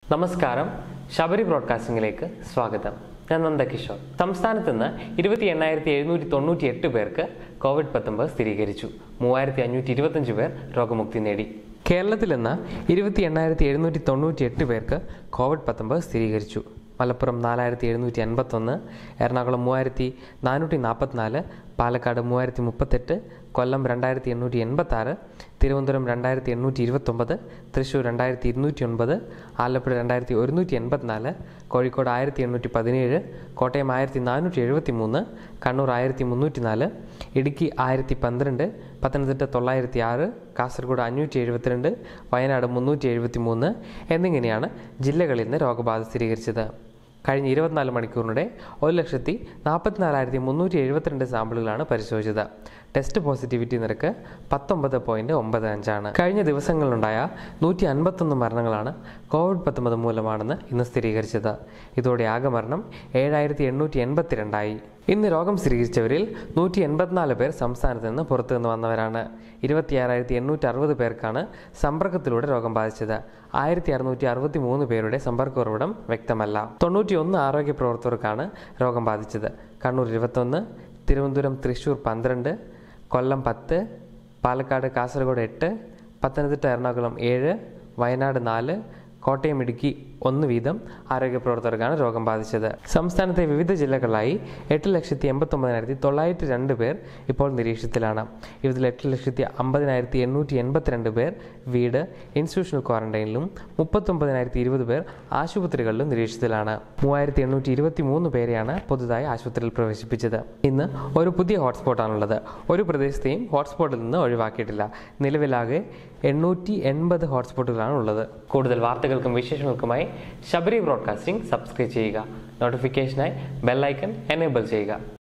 നമസ്കാരം ശബരി ബ്രോഡ്കാസ്റ്റിംഗിലേക്ക് സ്വാഗതം ഞാൻ നന്ദകിഷോർ സംസ്ഥാനത്ത് നിന്ന് ഇരുപത്തി എണ്ണായിരത്തി എഴുന്നൂറ്റി തൊണ്ണൂറ്റി എട്ട് പേർക്ക് കോവിഡ് പത്തൊമ്പത് സ്ഥിരീകരിച്ചു മൂവായിരത്തി അഞ്ഞൂറ്റി ഇരുപത്തഞ്ച് പേർ രോഗമുക്തി നേടി കേരളത്തിൽ നിന്ന് ഇരുപത്തി എണ്ണായിരത്തി എഴുന്നൂറ്റി തൊണ്ണൂറ്റി എട്ട് പേർക്ക് കോവിഡ് പത്തൊമ്പത് സ്ഥിരീകരിച്ചു മലപ്പുറം നാലായിരത്തി എഴുന്നൂറ്റി എൺപത്തൊന്ന് എറണാകുളം മൂവായിരത്തി നാനൂറ്റി നാൽപ്പത്തിനാല് പാലക്കാട് മൂവായിരത്തി മുപ്പത്തെട്ട് കൊല്ലം രണ്ടായിരത്തി എണ്ണൂറ്റി എൺപത്തി ആറ് തിരുവനന്തപുരം രണ്ടായിരത്തി എണ്ണൂറ്റി ഇരുപത്തൊമ്പത് തൃശ്ശൂർ രണ്ടായിരത്തി ഇരുന്നൂറ്റി ഒൻപത് ആലപ്പുഴ രണ്ടായിരത്തി ഒരുന്നൂറ്റി എൺപത്തിനാല് കോഴിക്കോട് ആയിരത്തി എണ്ണൂറ്റി പതിനേഴ് കോട്ടയം ആയിരത്തി നാനൂറ്റി എഴുപത്തി മൂന്ന് കണ്ണൂർ ആയിരത്തി മുന്നൂറ്റി നാല് ഇടുക്കി ആയിരത്തി പന്ത്രണ്ട് പത്തനംതിട്ട തൊള്ളായിരത്തി ആറ് കാസർഗോഡ് അഞ്ഞൂറ്റി എഴുപത്തിരണ്ട് വയനാട് മുന്നൂറ്റി എഴുപത്തി മൂന്ന് എന്നിങ്ങനെയാണ് ജില്ലകളിൽ നിന്ന് രോഗബാധ സ്ഥിരീകരിച്ചത് കഴിഞ്ഞ ഇരുപത്തിനാല് മണിക്കൂറിനിടെ ഒരു ലക്ഷത്തി നാൽപ്പത്തിനാലായിരത്തി മുന്നൂറ്റി എഴുപത്തിരണ്ട് സാമ്പിളുകളാണ് പരിശോധിച്ചത് ടെസ്റ്റ് പോസിറ്റിവിറ്റി നിരക്ക് പത്തൊമ്പത് പോയിന്റ് ഒമ്പത് അഞ്ചാണ് കഴിഞ്ഞ ദിവസങ്ങളിലുണ്ടായ നൂറ്റി അൻപത്തൊന്ന് മരണങ്ങളാണ് കോവിഡ് പത്തൊമ്പത് മൂലമാണെന്ന് ഇന്ന് സ്ഥിരീകരിച്ചത് ഇതോടെ ആകെ മരണം ഏഴായിരത്തി എണ്ണൂറ്റി എൺപത്തിരണ്ടായി ഇന്ന് രോഗം സ്ഥിരീകരിച്ചവരിൽ നൂറ്റി എൺപത്തിനാല് പേർ സംസ്ഥാനത്ത് നിന്ന് പുറത്തു നിന്ന് വന്നവരാണ് ഇരുപത്തിയാറായിരത്തി എണ്ണൂറ്റി അറുപത് പേർക്കാണ് സമ്പർക്കത്തിലൂടെ രോഗം ബാധിച്ചത് ആയിരത്തി അറുന്നൂറ്റി അറുപത്തി മൂന്ന് പേരുടെ സമ്പർക്ക ഉറവിടം വ്യക്തമല്ല തൊണ്ണൂറ്റി ഒന്ന് ആരോഗ്യ പ്രവർത്തകർക്കാണ് രോഗം ബാധിച്ചത് കണ്ണൂർ ഇരുപത്തൊന്ന് തിരുവനന്തപുരം തൃശൂർ പന്ത്രണ്ട് കൊല്ലം പത്ത് പാലക്കാട് കാസർഗോഡ് എട്ട് പത്തനംതിട്ട എറണാകുളം ഏഴ് വയനാട് നാല് കോട്ടയം ഇടുക്കി ഒന്ന് വീതം ആരോഗ്യ പ്രവർത്തകർക്കാണ് രോഗം ബാധിച്ചത് സംസ്ഥാനത്തെ വിവിധ ജില്ലകളിലായി എട്ട് ലക്ഷത്തി എൺപത്തൊമ്പതിനായിരത്തി തൊള്ളായിരത്തി രണ്ട് പേർ ഇപ്പോൾ നിരീക്ഷണത്തിലാണ് ഇതിൽ എട്ട് ലക്ഷത്തി അമ്പതിനായിരത്തി എണ്ണൂറ്റി എൺപത്തിരണ്ട് പേർ വീട് ഇൻസ്റ്റിറ്റ്യൂഷണൽ ക്വാറന്റൈനിലും മുപ്പത്തൊമ്പതിനായിരത്തി ഇരുപത് പേർ ആശുപത്രികളിലും നിരീക്ഷണത്തിലാണ് മൂവായിരത്തി എണ്ണൂറ്റി ഇരുപത്തി മൂന്ന് പേരെയാണ് പുതുതായി ആശുപത്രിയിൽ പ്രവേശിപ്പിച്ചത് ഇന്ന് ഒരു പുതിയ ഹോട്ട്സ്പോട്ടാണുള്ളത് ഒരു പ്രദേശത്തെയും ഹോട്ട്സ്പോട്ടിൽ നിന്ന് ഒഴിവാക്കിയിട്ടില്ല നിലവിലാകെ എണ്ണൂറ്റി എൺപത് ഹോട്ട്സ്പോട്ടുകളാണ് ഉള്ളത് കൂടുതൽ വാർത്തകൾക്കും വിശേഷങ്ങൾക്കുമായി ശബരി ബ്രോഡ്കാസ്റ്റിംഗ് സബ്സ്ക്രൈബ് ചെയ്യുക നോട്ടിഫിക്കേഷനായി ബെല്ലൈക്കൺ എനേബിൾ ചെയ്യുക